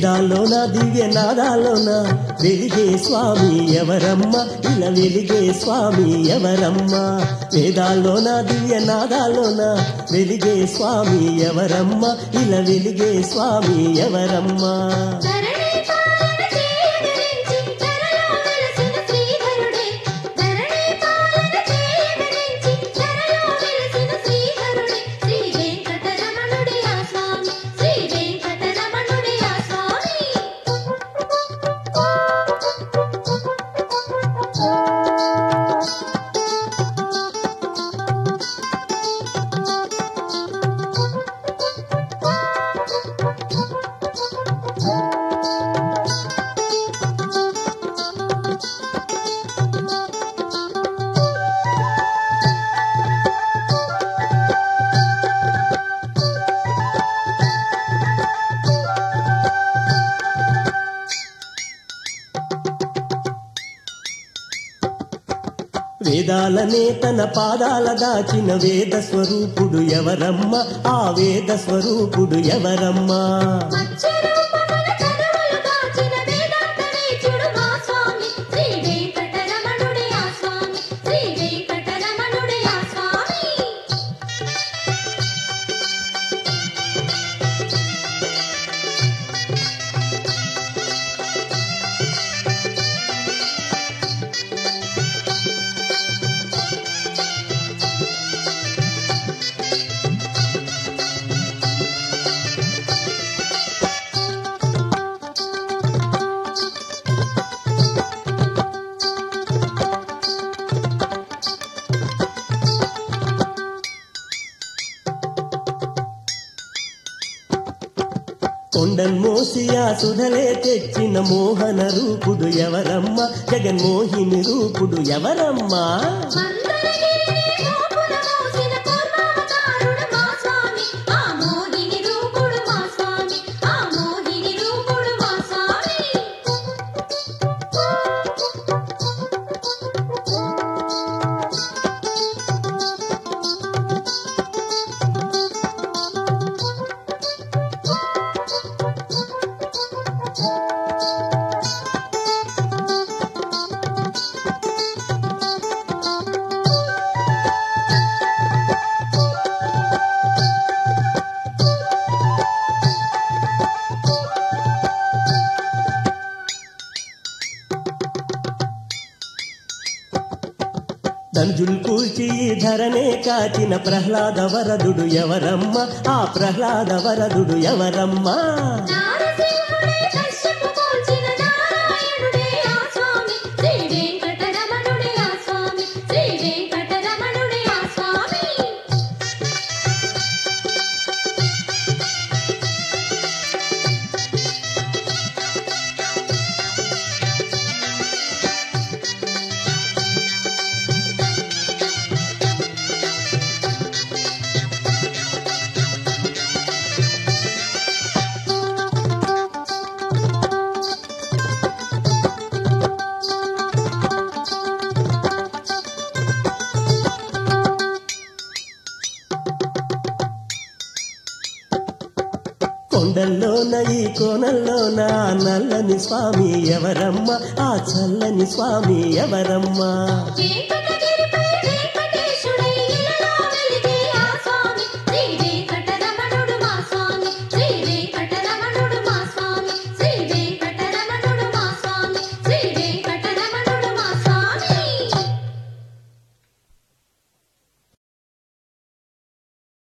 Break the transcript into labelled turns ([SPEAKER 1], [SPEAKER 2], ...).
[SPEAKER 1] వేదాల్లోన దివ్య నాదాల్లోన వెలిగే స్వామి ఎవరమ్మ ఇలా వెలిగే స్వామి ఎవరమ్మ వేదాల్లోన దివ్య నాదాల్లోన వెలిగే స్వామి ఎవరమ్మ ఇలా వెలిగే స్వామి ఎవరమ్మ
[SPEAKER 2] ధరణి పాలన చేయగరించి ధరలో వెలసిన శ్రీధరుడే ధరణి పాలన చేయగరించి ధరలో వెలసిన శ్రీధరుడే శ్రీ వెంకటరమణుడే ఆ స్వామి శ్రీ వెంకటరమణుడే ఆ స్వామి
[SPEAKER 1] వేదాలనే తన పాదాల దాచిన వేద స్వరూపుడు ఎవరమ్మ ఆ వేద స్వరూపుడు ఎవరమ్మా
[SPEAKER 2] మత్స్యరూపమున చదువులు దాచిన వేదాంత వేచుడు మా స్వామి శ్రీ వెంకటరమణుడే ఆ స్వామి శ్రీ వెంకటరమణుడే ఆ స్వామి
[SPEAKER 1] కొండన్మోసియా సుధలే తెచ్చిన మోహన రూపుడు ఎవరమ్మ జగన్మోహిని రూపుడు ఎవరమ్మా
[SPEAKER 2] మందరగిరిని మోపున మోసిన కూర్మావతారుడు మా స్వామి ఆ మోహిని రూపుడు మా స్వామి ఆ మోహిని రూపుడు మా స్వామి
[SPEAKER 1] దంజుల్ కూల్చి ఈ ధరనే కాచిన ప్రహ్లాద వరదుడు ఎవరమ్మ ఆ ప్రహ్లాద వరదుడు ఎవరమ్మా
[SPEAKER 2] నారసింహుడే కశ్యపు కూల్చిన నారాయణుడే ఆ స్వామి శ్రీ వెంకటరమణుడే ఆ స్వామి శ్రీ వెంకటరమణుడే ఆ స్వామి
[SPEAKER 1] కొండల్లోన ఈ కోనల్లోన ఆ నల్లని స్వామి ఎవరమ్మ ఆ చల్లని స్వామి ఎవరమ్మా
[SPEAKER 2] వెంకట